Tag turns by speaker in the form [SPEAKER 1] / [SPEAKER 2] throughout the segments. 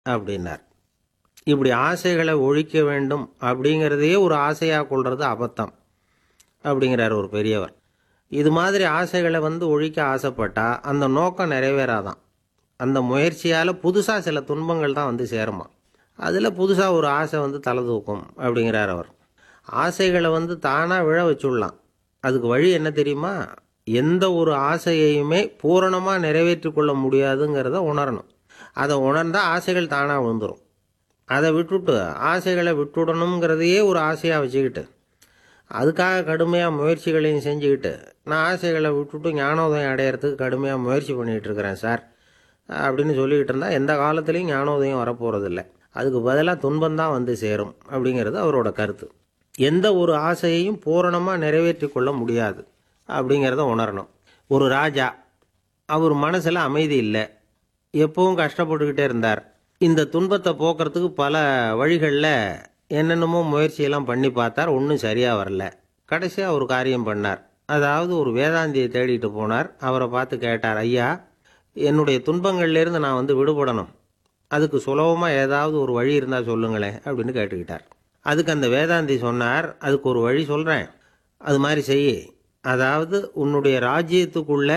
[SPEAKER 1] அப்படின்னார் இப்படி ஆசைகளை ஒழிக்க வேண்டும் அப்படிங்கிறதையே ஒரு ஆசையாக கொள்வது அபத்தம் அப்படிங்கிறார் ஒரு பெரியவர் இது மாதிரி ஆசைகளை வந்து ஒழிக்க ஆசைப்பட்டா அந்த நோக்கம் நிறைவேறாதான் அந்த முயற்சியால் புதுசாக சில துன்பங்கள் தான் வந்து சேருமா அதில் புதுசாக ஒரு ஆசை வந்து தலை தூக்கும் அப்படிங்கிறார் அவர் ஆசைகளை வந்து தானாக விழ வச்சுடலாம் அதுக்கு வழி என்ன தெரியுமா எந்த ஒரு ஆசையையுமே பூரணமாக நிறைவேற்றி கொள்ள முடியாதுங்கிறத உணரணும் அதை உணர்ந்தால் ஆசைகள் தானாக விழுந்துடும் அதை விட்டுட்டு ஆசைகளை விட்டுடணுங்கிறதையே ஒரு ஆசையாக வச்சுக்கிட்டு அதுக்காக கடுமையாக முயற்சிகளையும் செஞ்சுக்கிட்டு நான் ஆசைகளை விட்டுட்டு ஞானோதயம் அடையிறதுக்கு கடுமையாக முயற்சி பண்ணிகிட்டு இருக்கிறேன் சார் அப்படின்னு சொல்லிக்கிட்டு இருந்தால் எந்த காலத்துலேயும் ஞானோதயம் வரப்போகிறதில்ல அதுக்கு பதிலாக துன்பம்தான் வந்து சேரும் அப்படிங்கிறது அவரோட கருத்து எந்த ஒரு ஆசையையும் பூரணமாக நிறைவேற்றி கொள்ள முடியாது அப்படிங்கிறத உணரணும் ஒரு ராஜா அவர் மனசில் அமைதி இல்லை எப்பவும் கஷ்டப்பட்டுக்கிட்டே இருந்தார் இந்த துன்பத்தை போக்குறதுக்கு பல வழிகளில் என்னென்னமோ முயற்சியெல்லாம் பண்ணி பார்த்தார் ஒன்றும் சரியாக வரல கடைசியாக ஒரு காரியம் பண்ணார் அதாவது ஒரு வேதாந்தியை தேடிட்டு போனார் அவரை பார்த்து கேட்டார் ஐயா என்னுடைய துன்பங்கள்லேருந்து நான் வந்து விடுபடணும் அதுக்கு சுலபமாக ஏதாவது ஒரு வழி இருந்தால் சொல்லுங்களேன் அப்படின்னு கேட்டுக்கிட்டார் அதுக்கு அந்த வேதாந்தி சொன்னார் அதுக்கு ஒரு வழி சொல்கிறேன் அது மாதிரி செய் அதாவது உன்னுடைய ராஜ்யத்துக்குள்ள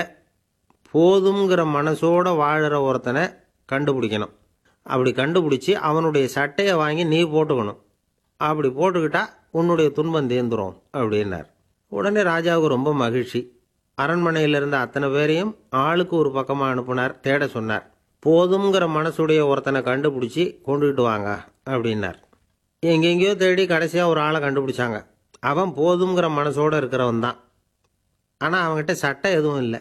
[SPEAKER 1] போதுங்கிற மனசோட வாழுற ஒருத்தனை கண்டுபிடிக்கணும் அப்படி கண்டுபிடிச்சி அவனுடைய சட்டையை வாங்கி நீ போட்டுக்கணும் அப்படி போட்டுக்கிட்டா உன்னுடைய துன்பம் தேர்ந்துரும் அப்படின்னார் உடனே ராஜாவுக்கு ரொம்ப மகிழ்ச்சி அரண்மனையில் இருந்த அத்தனை பேரையும் ஆளுக்கு ஒரு பக்கமாக அனுப்புனார் தேட சொன்னார் போதுங்கிற மனசுடைய ஒருத்தனை கண்டுபிடிச்சி கொண்டுகிட்டு வாங்க அப்படின்னார் எங்கெங்கேயோ தேடி கடைசியாக ஒரு ஆளை கண்டுபிடிச்சாங்க அவன் போதுங்கிற மனசோடு இருக்கிறவன் தான் ஆனால் அவன்கிட்ட சட்டை எதுவும் இல்லை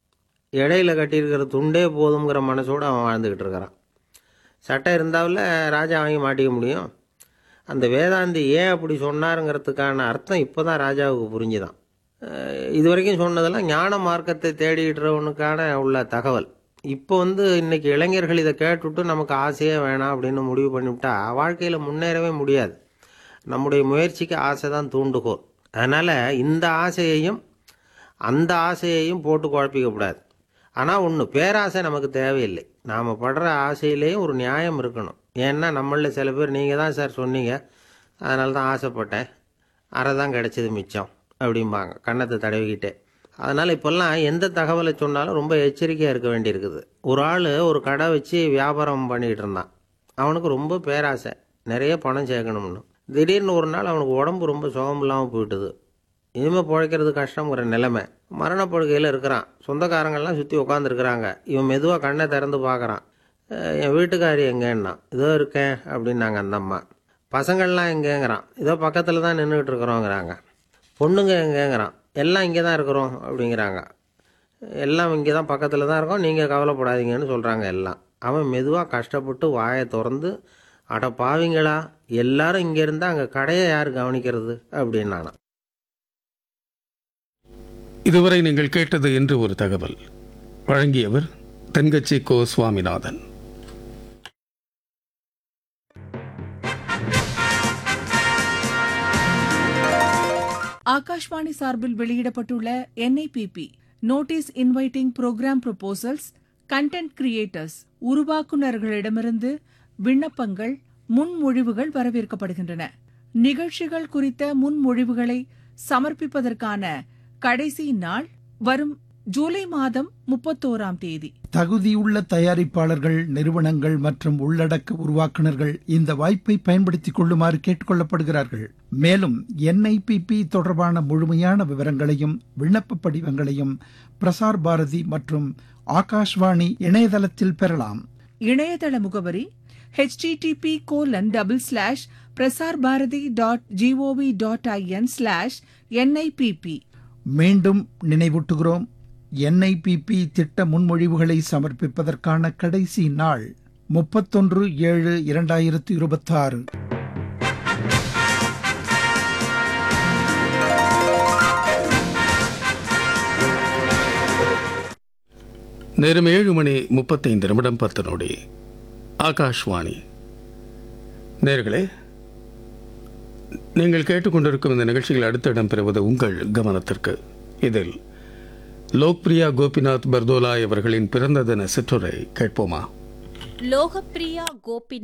[SPEAKER 1] இடையில கட்டியிருக்கிற துண்டே போதுங்கிற மனசோடு அவன் வாழ்ந்துக்கிட்டு இருக்கிறான் சட்டை இருந்தாவில் ராஜா வாங்கி மாட்டிக்க முடியும் அந்த வேதாந்தி ஏன் அப்படி சொன்னாருங்கிறதுக்கான அர்த்தம் இப்போ தான் ராஜாவுக்கு புரிஞ்சுதான் அஹ் இது வரைக்கும் சொன்னதெல்லாம் ஞான மார்க்கத்தை தேடிடுறவனுக்கான உள்ள தகவல் இப்போ வந்து இன்னைக்கு இளைஞர்கள் இதை கேட்டுவிட்டு நமக்கு ஆசையே வேணாம் அப்படின்னு முடிவு பண்ணிவிட்டா வாழ்க்கையில் முன்னேறவே முடியாது நம்முடைய முயற்சிக்கு ஆசை தான் தூண்டுகோல் அதனால் இந்த ஆசையையும் அந்த ஆசையையும் போட்டு குழப்பிக்க கூடாது ஆனால் ஒன்று பேராசை நமக்கு தேவையில்லை நாம் படுற ஆசையிலேயும் ஒரு நியாயம் இருக்கணும் ஏன்னா நம்மளில் சில பேர் நீங்கள் தான் சார் சொன்னீங்க அதனால தான் ஆசைப்பட்டேன் அரை தான் கிடச்சிது மிச்சம் அப்படிம்பாங்க கன்னத்தை தடவிக்கிட்டே அதனால் இப்போல்லாம் எந்த தகவலை சொன்னாலும் ரொம்ப எச்சரிக்கையாக இருக்க வேண்டியிருக்குது ஒரு ஆள் ஒரு கடை வச்சு வியாபாரம் பண்ணிக்கிட்டு இருந்தான் அவனுக்கு ரொம்ப பேராசை நிறைய பணம் சேர்க்கணும்னு திடீர்னு ஒரு நாள் அவனுக்கு உடம்பு ரொம்ப சுகம் இல்லாமல் போயிட்டுது இனிமேல் பிழைக்கிறது கஷ்டங்கிற நிலைமை மரணப்படுகையில் இருக்கிறான் சொந்தக்காரங்கள்லாம் சுற்றி உட்காந்துருக்குறாங்க இவன் மெதுவாக கண்ணை திறந்து பார்க்குறான் அஹ் என் வீட்டுக்காரி எங்கேன்னா இதோ இருக்கேன் அப்படின்னாங்க அந்த அம்மா பசங்கள்லாம் எங்கேங்கிறான் இதோ பக்கத்தில் தான் நின்றுக்கிட்டு இருக்கிறோங்கிறாங்க பொண்ணுங்க எங்கேங்கிறான் எல்லாம் இங்கே தான் இருக்கிறோம் அப்படிங்கிறாங்க எல்லாம் இங்கே தான் பக்கத்தில் தான் இருக்கோம் நீங்கள் கவலைப்படாதீங்கன்னு சொல்கிறாங்க எல்லாம் அவன் மெதுவாக கஷ்டப்பட்டு வாயை திறந்து அட பாவிங்களா எல்லாரும் இங்கே இருந்தால் அங்கே கடையை யார் கவனிக்கிறது அப்படின்னானா
[SPEAKER 2] இதுவரை நீங்கள் கேட்டது என்று ஒரு தகவல் வழங்கியவர் தென்கட்சி கோ சுவாமிநாதன்
[SPEAKER 3] ஆகாஷ்வாணி சார்பில் வெளியிடப்பட்டுள்ள NIPP notice inviting programme proposals content creators உருவாக்குநர்களிடமிருந்து விண்ணப்பங்கள் முன்மொழிவுகள் வரவேற்கப்படுகின்றன நிகழ்ச்சிகள் குறித்த முன்மொழிவுகளை சமர்ப்பிப்பதற்கான கடைசி நாள் வரும் ஜூலை மாதம் முப்பத்தோராம் தேதி
[SPEAKER 4] தகுதியுள்ள தயாரிப்பாளர்கள் நிறுவனங்கள் மற்றும் உள்ளடக்க உருவாக்குனர்கள் இந்த வாய்ப்பை பயன்படுத்திக் கொள்ளுமாறு கேட்டுக்கொள்ளப்படுகிறார்கள் மேலும் என்ஐபிபி தொடர்பான முழுமையான விவரங்களையும் விண்ணப்ப படிவங்களையும் பிரசார் பாரதி மற்றும் ஆகாஷ்வாணி இணையதளத்தில் பெறலாம்
[SPEAKER 3] இணையதள முகவரி http colon double slash Prasar Bharati dot GOV dot IN slash NIPP
[SPEAKER 4] மீண்டும் நினைவூட்டுகிறோம் என்ஐபிபி திட்ட முன்மொழிவுகளை சமர்ப்பிப்பதற்கான கடைசி நாள் முப்பத்தொன்று ஏழு இரண்டாயிரத்து இருபத்தாறு
[SPEAKER 2] நேரம் ஏழு மணி முப்பத்தைந்து நிமிடம் பத்து நொடி ஆகாஷ்வாணி நேர்களே நீங்கள் கேட்டுக்கொண்டிருக்கும் இந்த நிகழ்ச்சியில் அடுத்து இடம்பெறுவது உங்கள் கவனத்திற்கு இதில் லோக்பிரியா கோபிநாத் பர்தோலாய் அவர்களின் பிறந்த தின சிற்றுரை கேட்போமா
[SPEAKER 5] லோகப்பிரியா கோபி